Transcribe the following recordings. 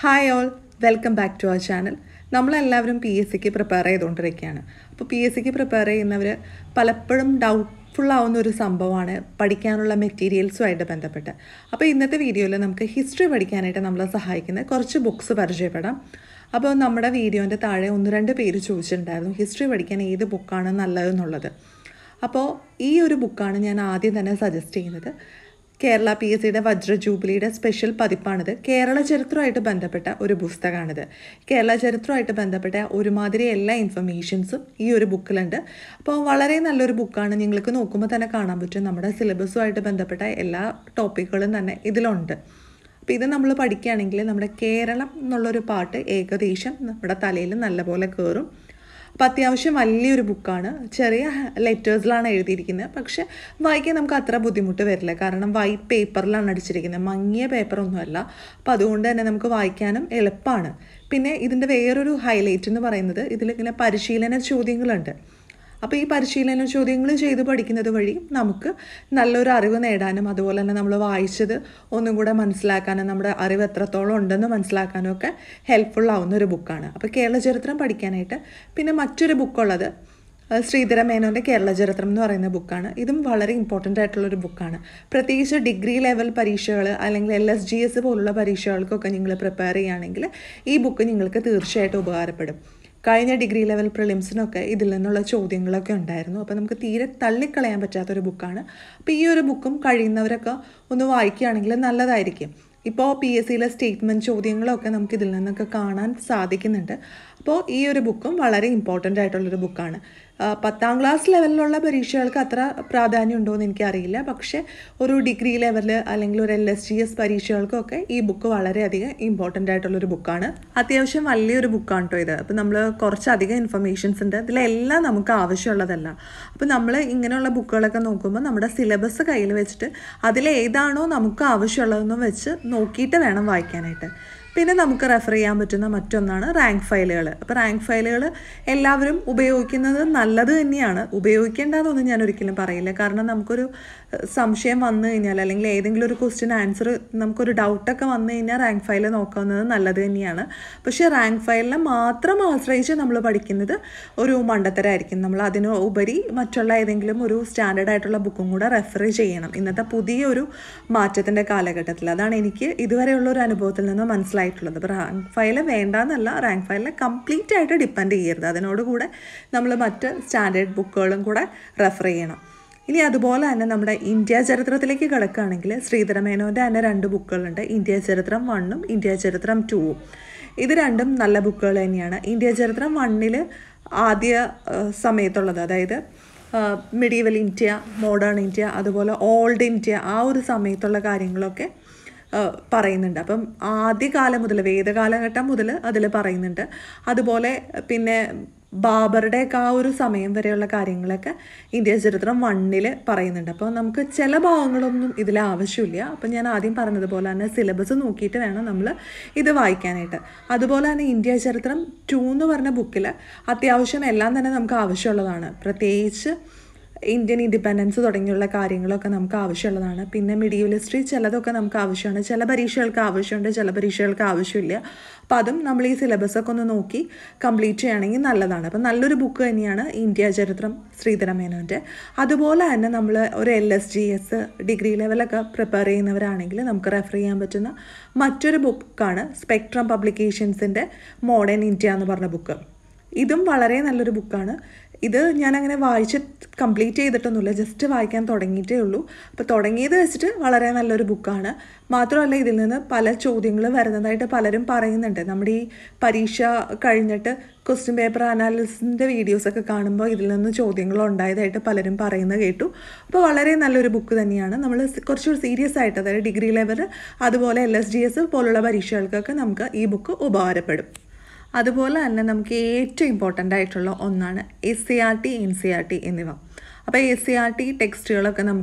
hi all welcome back to our channel നമ്മളെല്ലാവരും P S സിക്ക് prepare ചെയ്തുകൊണ്ടിരിക്കുകയാണ് അപ്പോൾ പി എസ് സിക്ക് പ്രിപ്പയർ ചെയ്യുന്നവർ പലപ്പോഴും ഡൗട്ട്ഫുൾ ആവുന്ന ഒരു സംഭവമാണ് പഠിക്കാനുള്ള മെറ്റീരിയൽസുമായിട്ട് ബന്ധപ്പെട്ട് അപ്പോൾ ഇന്നത്തെ വീഡിയോയിൽ നമുക്ക് ഹിസ്റ്ററി പഠിക്കാനായിട്ട് നമ്മളെ സഹായിക്കുന്ന കുറച്ച് ബുക്സ് പരിചയപ്പെടാം അപ്പോൾ നമ്മുടെ വീഡിയോൻ്റെ താഴെ ഒന്ന് രണ്ട് പേര് ചോദിച്ചിട്ടുണ്ടായിരുന്നു ഹിസ്റ്ററി പഠിക്കാൻ ഏത് ബുക്കാണ് നല്ലതെന്നുള്ളത് അപ്പോൾ ഈ ഒരു ബുക്കാണ് ഞാൻ ആദ്യം തന്നെ സജസ്റ്റ് ചെയ്യുന്നത് കേരള പി എസ് സിയുടെ വജ്ര ജൂബിലിയുടെ സ്പെഷ്യൽ പതിപ്പാണിത് കേരള ചരിത്രമായിട്ട് ബന്ധപ്പെട്ട ഒരു പുസ്തകമാണിത് കേരള ചരിത്രമായിട്ട് ബന്ധപ്പെട്ട ഒരുമാതിരി എല്ലാ ഇൻഫർമേഷൻസും ഈ ഒരു ബുക്കിലുണ്ട് അപ്പോൾ വളരെ നല്ലൊരു ബുക്കാണ് നിങ്ങൾക്ക് നോക്കുമ്പോൾ തന്നെ കാണാൻ പറ്റും നമ്മുടെ സിലബസുമായിട്ട് ബന്ധപ്പെട്ട എല്ലാ ടോപ്പിക്കുകളും തന്നെ ഇതിലുണ്ട് അപ്പോൾ ഇത് നമ്മൾ പഠിക്കുകയാണെങ്കിൽ നമ്മുടെ കേരളം എന്നുള്ളൊരു പാട്ട് ഏകദേശം നമ്മുടെ തലയിൽ നല്ലപോലെ കയറും അപ്പോൾ അത്യാവശ്യം വലിയൊരു ബുക്കാണ് ചെറിയ ലെറ്റേഴ്സിലാണ് എഴുതിയിരിക്കുന്നത് പക്ഷെ വായിക്കാൻ നമുക്ക് അത്ര ബുദ്ധിമുട്ട് വരില്ല കാരണം വൈറ്റ് പേപ്പറിലാണ് അടിച്ചിരിക്കുന്നത് മങ്ങിയ പേപ്പറൊന്നുമല്ല അപ്പോൾ അതുകൊണ്ട് തന്നെ നമുക്ക് വായിക്കാനും എളുപ്പമാണ് പിന്നെ ഇതിൻ്റെ വേറൊരു ഹൈലൈറ്റ് എന്ന് പറയുന്നത് ഇതിലിങ്ങനെ പരിശീലന ചോദ്യങ്ങളുണ്ട് അപ്പോൾ ഈ പരിശീലന ചോദ്യങ്ങൾ ചെയ്ത് പഠിക്കുന്നത് വഴി നമുക്ക് നല്ലൊരു അറിവ് നേടാനും അതുപോലെ തന്നെ നമ്മൾ വായിച്ചത് ഒന്നും കൂടെ മനസ്സിലാക്കാനും നമ്മുടെ അറിവ് എത്രത്തോളം ഉണ്ടെന്ന് മനസ്സിലാക്കാനും ഒക്കെ ഹെൽപ്ഫുൾ ആവുന്ന ഒരു ബുക്കാണ് അപ്പോൾ കേരള ചരിത്രം പഠിക്കാനായിട്ട് പിന്നെ മറ്റൊരു ബുക്കുള്ളത് ശ്രീധര മേനോൻ്റെ കേരള ചരിത്രം എന്ന് പറയുന്ന ബുക്കാണ് ഇതും വളരെ ഇമ്പോർട്ടൻ്റ് ആയിട്ടുള്ളൊരു ബുക്കാണ് പ്രത്യേകിച്ച് ഡിഗ്രി ലെവൽ പരീക്ഷകൾ അല്ലെങ്കിൽ എൽ എസ് ജി എസ് പോലുള്ള പരീക്ഷകൾക്കൊക്കെ നിങ്ങൾ പ്രിപ്പയർ ചെയ്യുകയാണെങ്കിൽ ഈ ബുക്ക് നിങ്ങൾക്ക് തീർച്ചയായിട്ടും ഉപകാരപ്പെടും കഴിഞ്ഞ ഡിഗ്രി ലെവൽ പ്രിലിംസിനൊക്കെ ഇതിൽ നിന്നുള്ള ചോദ്യങ്ങളൊക്കെ ഉണ്ടായിരുന്നു അപ്പോൾ നമുക്ക് തീരെ തള്ളിക്കളയാൻ പറ്റാത്തൊരു ബുക്കാണ് അപ്പോൾ ഈ ഒരു ബുക്കും കഴിയുന്നവരൊക്കെ ഒന്ന് വായിക്കുകയാണെങ്കിൽ നല്ലതായിരിക്കും ഇപ്പോൾ പി എസ് സിയിലെ സ്റ്റേറ്റ്മെൻറ്റ് ചോദ്യങ്ങളൊക്കെ നമുക്ക് ഇതിൽ നിന്നൊക്കെ കാണാൻ സാധിക്കുന്നുണ്ട് അപ്പോൾ ഈ ഒരു ബുക്കും വളരെ ഇമ്പോർട്ടൻ്റ് ആയിട്ടുള്ളൊരു ബുക്കാണ് പത്താം ക്ലാസ് ലെവലിലുള്ള പരീക്ഷകൾക്ക് അത്ര പ്രാധാന്യം ഉണ്ടോ എന്ന് എനിക്കറിയില്ല പക്ഷേ ഒരു ഡിഗ്രി ലെവൽ അല്ലെങ്കിൽ ഒരു എൽ എസ് ജി എസ് പരീക്ഷകൾക്കൊക്കെ ഈ ബുക്ക് വളരെയധികം ഇമ്പോർട്ടൻ്റ് ആയിട്ടുള്ളൊരു ബുക്കാണ് അത്യാവശ്യം വലിയൊരു ബുക്കാണ് കേട്ടോ ഇത് അപ്പോൾ നമ്മൾ കുറച്ചധികം ഇൻഫർമേഷൻസ് ഉണ്ട് ഇതിലെല്ലാം നമുക്ക് ആവശ്യമുള്ളതല്ല അപ്പോൾ നമ്മൾ ഇങ്ങനെയുള്ള ബുക്കുകളൊക്കെ നോക്കുമ്പോൾ നമ്മുടെ സിലബസ് കയ്യിൽ വെച്ചിട്ട് അതിലേതാണോ നമുക്ക് ആവശ്യമുള്ളതെന്ന് വെച്ച് നോക്കിയിട്ട് വേണം വായിക്കാനായിട്ട് പിന്നെ നമുക്ക് റെഫർ ചെയ്യാൻ പറ്റുന്ന മറ്റൊന്നാണ് റാങ്ക് ഫയലുകൾ അപ്പോൾ റാങ്ക് ഫയലുകൾ എല്ലാവരും ഉപയോഗിക്കുന്നത് നല്ലത് തന്നെയാണ് ഉപയോഗിക്കേണ്ടതെന്നൊന്നും ഞാൻ ഒരിക്കലും പറയില്ല കാരണം നമുക്കൊരു സംശയം വന്നു കഴിഞ്ഞാൽ അല്ലെങ്കിൽ ഏതെങ്കിലും ഒരു ക്വസ്റ്റ്യൻ ആൻസർ നമുക്കൊരു ഡൗട്ടൊക്കെ വന്നു കഴിഞ്ഞാൽ റാങ്ക് ഫയൽ നോക്കുന്നത് നല്ലത് തന്നെയാണ് പക്ഷേ റാങ്ക് ഫയലിനെ മാത്രം ആശ്രയിച്ച് നമ്മൾ പഠിക്കുന്നത് ഒരു മണ്ടത്തരമായിരിക്കും നമ്മൾ അതിന് ഉപരി മറ്റുള്ള ഏതെങ്കിലും ഒരു സ്റ്റാൻഡേർഡ് ആയിട്ടുള്ള ബുക്കും കൂടെ റെഫർ ചെയ്യണം ഇന്നത്തെ പുതിയൊരു മാറ്റത്തിൻ്റെ കാലഘട്ടത്തിൽ അതാണ് എനിക്ക് ഇതുവരെയുള്ള ഒരു അനുഭവത്തിൽ നിന്ന് മനസ്സിലായിട്ടുള്ളത് അപ്പോൾ റാങ്ക് ഫയൽ വേണ്ടാന്നല്ല റാങ്ക് ഫയലിനെ കംപ്ലീറ്റ് ആയിട്ട് ഡിപ്പെൻഡ് ചെയ്യരുത് അതിനോട് കൂടെ നമ്മൾ മറ്റ് സ്റ്റാൻഡേർഡ് ബുക്കുകളും കൂടെ റെഫർ ചെയ്യണം ഇനി അതുപോലെ തന്നെ നമ്മുടെ ഇന്ത്യ ചരിത്രത്തിലേക്ക് കിടക്കുകയാണെങ്കിൽ ശ്രീധരമേനോൻ്റെ തന്നെ രണ്ട് ബുക്കുകളുണ്ട് ഇന്ത്യ ചരിത്രം വണ്ണും ഇന്ത്യ ചരിത്രം ടൂവും ഇത് രണ്ടും നല്ല ബുക്കുകൾ തന്നെയാണ് ഇന്ത്യ ചരിത്രം വണ്ണിൽ ആദ്യ സമയത്തുള്ളത് അതായത് മിഡീവൽ ഇന്ത്യ മോഡേൺ ഇന്ത്യ അതുപോലെ ഓൾഡ് ഇന്ത്യ ആ ഒരു സമയത്തുള്ള കാര്യങ്ങളൊക്കെ പറയുന്നുണ്ട് അപ്പം ആദ്യകാലം മുതൽ വേദകാലഘട്ടം മുതൽ അതിൽ പറയുന്നുണ്ട് അതുപോലെ പിന്നെ ബാബറുടെയൊക്കെ ആ ഒരു സമയം വരെയുള്ള കാര്യങ്ങളൊക്കെ ഇന്ത്യ ചരിത്രം വണ്ണിൽ പറയുന്നുണ്ട് അപ്പോൾ നമുക്ക് ചില ഭാഗങ്ങളൊന്നും ഇതിൽ ആവശ്യമില്ല അപ്പം ഞാൻ ആദ്യം പറഞ്ഞതുപോലെ തന്നെ സിലബസ് നോക്കിയിട്ട് വേണം നമ്മൾ ഇത് വായിക്കാനായിട്ട് അതുപോലെ തന്നെ ഇന്ത്യ ചരിത്രം ടു എന്ന് പറഞ്ഞ ബുക്കിൽ അത്യാവശ്യം എല്ലാം തന്നെ നമുക്ക് ആവശ്യമുള്ളതാണ് പ്രത്യേകിച്ച് ഇന്ത്യൻ ഇൻഡിപെൻഡൻസ് തുടങ്ങിയുള്ള കാര്യങ്ങളൊക്കെ നമുക്ക് ആവശ്യമുള്ളതാണ് പിന്നെ മിഡീവൽ ഹിസ്റ്ററി ചിലതൊക്കെ നമുക്ക് ആവശ്യമാണ് ചില പരീക്ഷകൾക്ക് ആവശ്യമുണ്ട് ചില പരീക്ഷകൾക്ക് ആവശ്യമില്ല അപ്പം അതും നമ്മൾ ഈ സിലബസൊക്കെ ഒന്ന് നോക്കി കംപ്ലീറ്റ് ചെയ്യുകയാണെങ്കിൽ നല്ലതാണ് അപ്പം നല്ലൊരു ബുക്ക് തന്നെയാണ് ഇന്ത്യ ചരിത്രം ശ്രീധരമേനോൻ്റെ അതുപോലെ തന്നെ നമ്മൾ ഒരു L S G S degree ലെവലൊക്കെ പ്രിപ്പയർ ചെയ്യുന്നവരാണെങ്കിൽ നമുക്ക് റെഫർ ചെയ്യാൻ പറ്റുന്ന മറ്റൊരു ബുക്കാണ് സ്പെക്ട്രം പബ്ലിക്കേഷൻസിൻ്റെ മോഡേൺ ഇന്ത്യ എന്ന് പറഞ്ഞ ബുക്ക് ഇതും വളരെ നല്ലൊരു ബുക്കാണ് ഇത് ഞാൻ അങ്ങനെ വായിച്ച് കംപ്ലീറ്റ് ചെയ്തിട്ടൊന്നുമില്ല ജസ്റ്റ് വായിക്കാൻ തുടങ്ങിയിട്ടേ ഉള്ളൂ അപ്പോൾ തുടങ്ങിയത് വെച്ചിട്ട് വളരെ നല്ലൊരു ബുക്കാണ് മാത്രമല്ല ഇതിൽ നിന്ന് പല ചോദ്യങ്ങൾ വരുന്നതായിട്ട് പലരും പറയുന്നുണ്ട് നമ്മുടെ ഈ പരീക്ഷ കഴിഞ്ഞിട്ട് ക്വസ്റ്റ്യൻ പേപ്പർ അനാലിസിൻ്റെ വീഡിയോസൊക്കെ കാണുമ്പോൾ ഇതിൽ നിന്ന് ചോദ്യങ്ങൾ ഉണ്ടായതായിട്ട് പലരും പറയുന്നത് കേട്ടു അപ്പോൾ വളരെ നല്ലൊരു ബുക്ക് തന്നെയാണ് നമ്മൾ കുറച്ചുകൂടി സീരിയസ് ആയിട്ട് അതായത് ഡിഗ്രി ലെവൽ അതുപോലെ എൽ എസ് ജി എസ് പോലുള്ള പരീക്ഷകൾക്കൊക്കെ നമുക്ക് ഈ ബുക്ക് ഉപകാരപ്പെടും അതുപോലെ തന്നെ നമുക്ക് ഏറ്റവും ഇമ്പോർട്ടൻ്റ് ആയിട്ടുള്ള ഒന്നാണ് S C R T N C R T എന്നിവ അപ്പോൾ എസ് സി ആർ ടി ടെക്സ്റ്റുകളൊക്കെ നമുക്ക്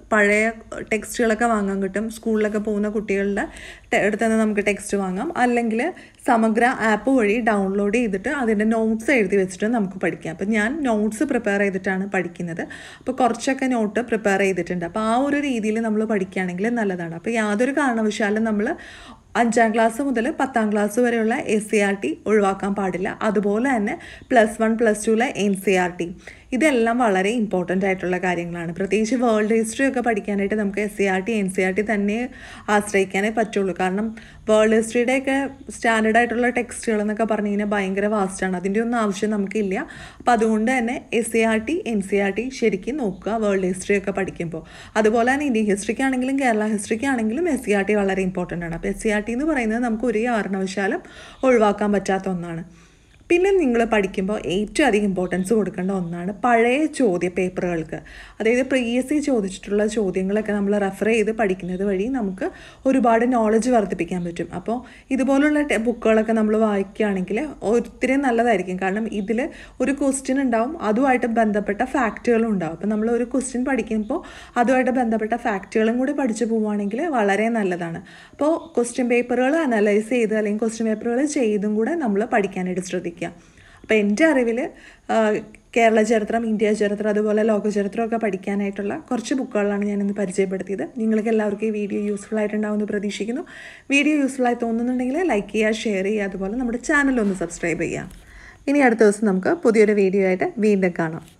പഴയ ടെക്സ്റ്റുകളൊക്കെ വാങ്ങാൻ കിട്ടും സ്കൂളിലൊക്കെ പോകുന്ന കുട്ടികളുടെ ടെ- അടുത്ത് നിന്ന് നമുക്ക് ടെക്സ്റ്റ് വാങ്ങാം അല്ലെങ്കിൽ സമഗ്ര ആപ്പ് വഴി ഡൗൺലോഡ് ചെയ്തിട്ട് അതിൻ്റെ നോട്ട്സ് എഴുതി വെച്ചിട്ട് നമുക്ക് പഠിക്കാം അപ്പോൾ ഞാൻ നോട്ട്സ് പ്രിപ്പയർ ചെയ്തിട്ടാണ് പഠിക്കുന്നത് അപ്പോൾ കുറച്ചൊക്കെ നോട്ട് പ്രിപ്പയർ ചെയ്തിട്ടുണ്ട് അപ്പോൾ ആ ഒരു രീതിയിൽ നമ്മൾ പഠിക്കുകയാണെങ്കിൽ നല്ലതാണ് അപ്പോൾ യാതൊരു കാരണവശാലും നമ്മൾ അഞ്ചാം ക്ലാസ് മുതൽ പത്താം ക്ലാസ് വരെയുള്ള എസ് സി ആർ ടി ഒഴിവാക്കാൻ പാടില്ല അതുപോലെ തന്നെ പ്ലസ് വൺ പ്ലസ് ടുവിലെ എൻ സി ആർ ടി ഇതെല്ലാം വളരെ ഇമ്പോർട്ടൻ്റ് ആയിട്ടുള്ള കാര്യങ്ങളാണ് പ്രത്യേകിച്ച് വേൾഡ് ഹിസ്റ്ററി ഒക്കെ പഠിക്കാനായിട്ട് നമുക്ക് S C R T N C R T തന്നെ ആശ്രയിക്കാനേ പറ്റുള്ളൂ കാരണം വേൾഡ് ഹിസ്റ്ററിയുടെയൊക്കെ സ്റ്റാൻഡേർഡ് ആയിട്ടുള്ള ടെക്സ്റ്റുകൾ എന്നൊക്കെ പറഞ്ഞു കഴിഞ്ഞാൽ ഭയങ്കര വാസ്റ്റാണ് അതിൻ്റെ ഒന്നും ആവശ്യം നമുക്കില്ല അപ്പോൾ അതുകൊണ്ട് തന്നെ S C R T N C R T ശരിക്കും നോക്കുക വേൾഡ് ഹിസ്റ്ററി ഒക്കെ പഠിക്കുമ്പോൾ അതുപോലെ തന്നെ ഇന്ത്യൻ ഹിസ്റ്ററിക്കാണെങ്കിലും കേരള ഹിസ്റ്ററിക്കാണെങ്കിലും എസ് സി ആർ ടി വളരെ ഇമ്പോർട്ടൻ്റ് ആണ് അപ്പോൾ എസ് സി ആർ ടി എന്ന് പറയുന്നത് നമുക്ക് ഒരു കാരണവശാലും ഒഴിവാക്കാൻ പറ്റാത്ത ഒന്നാണ് പിന്നെ നിങ്ങൾ പഠിക്കുമ്പോൾ ഏറ്റവും അധികം ഇമ്പോർട്ടൻസ് കൊടുക്കേണ്ട ഒന്നാണ് പഴയ ചോദ്യ പേപ്പറുകൾക്ക് അതായത് പ്രീവിയസ് ചോദിച്ചിട്ടുള്ള ചോദ്യങ്ങളൊക്കെ നമ്മൾ റെഫർ ചെയ്ത് പഠിക്കുന്നത് വഴി നമുക്ക് ഒരുപാട് നോളജ് വർദ്ധിപ്പിക്കാൻ പറ്റും അപ്പോൾ ഇതുപോലുള്ള ടെ- ബുക്കുകളൊക്കെ നമ്മൾ വായിക്കുകയാണെങ്കിൽ ഒത്തിരി നല്ലതായിരിക്കും കാരണം ഇതിൽ ഒരു ക്വസ്റ്റ്യൻ ഉണ്ടാവും അതുമായിട്ട് ബന്ധപ്പെട്ട ഫാക്റ്റുകളും ഉണ്ടാവും അപ്പോൾ നമ്മൾ ഒരു ക്വസ്റ്റ്യൻ പഠിക്കുമ്പോൾ അതുമായിട്ട് ബന്ധപ്പെട്ട ഫാക്റ്റുകളും കൂടി പഠിച്ചു പോവുകയാണെങ്കിൽ വളരെ നല്ലതാണ് അപ്പോൾ ക്വസ്റ്റ്യൻ പേപ്പറുകൾ അനലൈസ് ചെയ്ത് അല്ലെങ്കിൽ ക്വസ്റ്റ്യൻ പേപ്പറുകൾ ചെയ്തും കൂടെ നമ്മൾ പഠിക്കാനായിട്ട് ശ്രദ്ധിക്കുക അപ്പോൾ എൻ്റെ അറിവിൽ കേരള ചരിത്രം ഇന്ത്യ ചരിത്രം അതുപോലെ ലോക ചരിത്രമൊക്കെ പഠിക്കാനായിട്ടുള്ള കുറച്ച് ബുക്കുകളാണ് ഞാനിന്ന് പരിചയപ്പെടുത്തിയത് നിങ്ങൾക്ക് എല്ലാവർക്കും ഈ വീഡിയോ യൂസ്ഫുൾ ആയിട്ടുണ്ടാവുമെന്ന് പ്രതീക്ഷിക്കുന്നു വീഡിയോ യൂസ്ഫുൾ ആയി തോന്നുന്നുണ്ടെങ്കിൽ ലൈക്ക് ചെയ്യുക ഷെയർ ചെയ്യുക അതുപോലെ നമ്മുടെ ചാനൽ ഒന്ന് സബ്സ്ക്രൈബ് ചെയ്യുക ഇനി അടുത്ത ദിവസം നമുക്ക് പുതിയൊരു വീഡിയോ ആയിട്ട് വീണ്ടും കാണാം